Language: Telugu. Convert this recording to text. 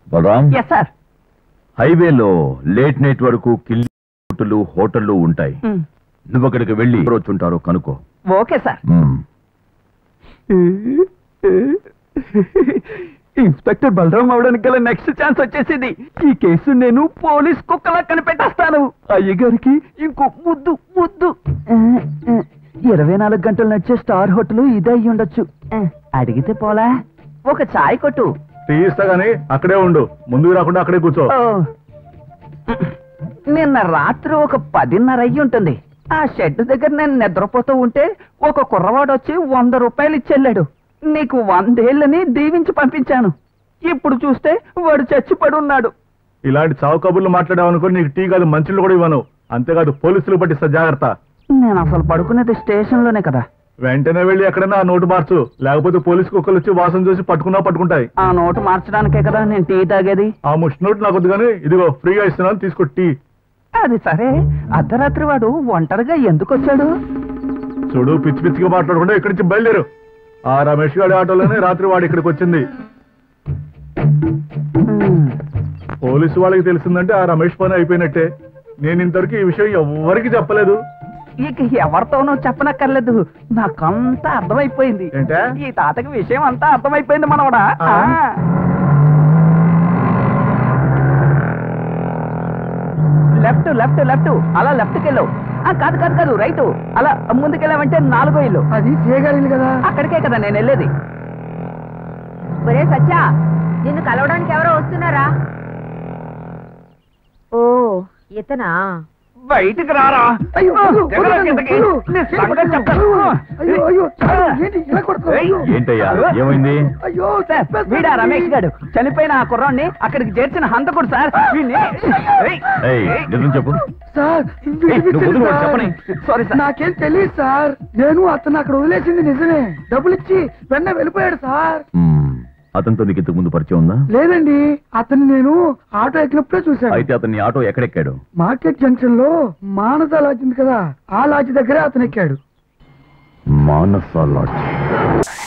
బలరాం ఎస్ సార్ హైవేలో లేట్ నైట్ వరకు కిల్లు హోటళ్లు ఉంటాయి నువ్వు అక్కడికి వెళ్ళి ఎవరు వచ్చుంటారో కనుకో ఓకే సార్ మ్మ్. ఇన్స్పెక్టర్ బలరాం అవడానికి గల నెక్స్ట్ ఛాన్స్ వచ్చేసింది ఈ కేసు నేను పోలీస్ కుక్కలా కనిపెట్టేస్తాను అయ్యగారికి ఇంకో ముద్దు ముద్దు ఇరవై నాలుగు గంటలు నడిచే స్టార్ హోటల్ ఇదే అయ్యి ఉండొచ్చు అడిగితే పోలా ఒక చాయ్ కొట్టు తీయిస్తా గానీ అక్కడే ఉండు ముందుకు రాకుండా అక్కడే కూర్చో ఓ. నిన్న రాత్రి ఒక పదిన్నర అయ్యి ఉంటుంది ఆ షెడ్ దగ్గర నేను నిద్రపోతూ ఉంటే ఒక కుర్రవాడు వచ్చి వంద రూపాయలు ఇచ్చెళ్ళాడు నీకు వందేళ్ళని దీవించి పంపించాను ఇప్పుడు చూస్తే వాడు చచ్చిపడి ఉన్నాడు ఇలాంటి చావు కబుర్లు మాట్లాడావనుకో నీకు టీ కాదు మంచులు కూడా ఇవ్వను అంతేకాదు పోలీసులు పట్టిస్తా జాగ్రత్త నేను అసలు పడుకునేది స్టేషన్ లోనే కదా వెంటనే వెళ్ళి ఎక్కడైనా ఆ నోటు మార్చు లేకపోతే పోలీసు కుక్కలు వచ్చి వాసన చూసి పట్టుకున్నా పట్టుకుంటాయి ఆ నోటు మార్చడానికే కదా నేను టీ తాగేది ఆ ముష్టి నోటు నాకు వద్దు కానీ ఇదిగో ఫ్రీగా ఇస్తున్నాను తీసుకో టీ అది సరే అర్ధరాత్రి వాడు ఒంటరిగా ఎందుకు వచ్చాడు చూడు పిచ్చి పిచ్చిగా మాట్లాడకుండా ఇక్కడి నుంచి బయలుదేరు ఆ రమేష్ గారి ఆటోలోనే రాత్రి వాడు ఇక్కడికి వచ్చింది హ్మ్. పోలీసు వాళ్ళకి తెలిసిందంటే ఆ రమేష్ పని అయిపోయినట్టే నేను ఇంతవరకు ఈ విషయం ఎవ్వరికి చెప్పలేదు ఇక ఎవరితోనూ చెప్పనక్కర్లేదు నాకంతా అర్థమైపోయింది ఏంటే? ఈ తాతకి విషయం అంతా అర్థమైపోయింది మనవడా ఆ. లెఫ్ట్ లెఫ్ట్ లెఫ్ట్ అలా లెఫ్ట్ కెళ్ళు ఆ, కాదు కాదు కాదు రైట్ అలా ముందుకెళ్ళామంటే నాలుగో ఇల్లు అది చేయగలిగింది కదా అక్కడికే కదా నేను వెళ్ళేది ఒరే సత్యా నిన్ను కలవడానికి ఎవరో వస్తున్నారా ఓ ఇతనా బయటికి రారా అయ్యో, అయ్యో, దిగరా వదలండి, కిందకి. అయ్యో, నీ సంగతి చెప్తాను. అయ్యో అయ్యో చాలు, ఏంటి ఇలా కొడుతున్నావు? ఏయ్, ఏంటయ్యా ఏమైంది అయ్యో సార్, చెప్పేస్తాను. వీడా రమేష్ గారు చనిపోయిన ఆ కుర్రాన్ని అక్కడికి చేర్చిన హంతకుడు సార్ వీణ్ణి ఏయ్, ఏయ్ నిజం చెప్పు సార్ ఏయ్, నువ్వు వదిలు వాడు చెప్పని. సారీ సార్ నాకేం తెలియదు సార్ నేను అతను అక్కడ వదిలేసింది నిజమే డబ్బులు ఇచ్చి వెన్న వెళ్ళిపోయాడు సార్ మ్మ్. అతనితో నీకు ఇంతకు ముందు పరిచయం ఉందా లేదండి అతను నేను ఆటో ఎక్కినప్పుడే చూశాను అయితే అతన్ని ఆటో ఎక్కడెక్కాడు మార్కెట్ జంక్షన్ లో మానస లాడ్జ్ ఉంది కదా ఆ లాడ్జ్ దగ్గరే అతను ఎక్కాడు మానస లాడ్జ్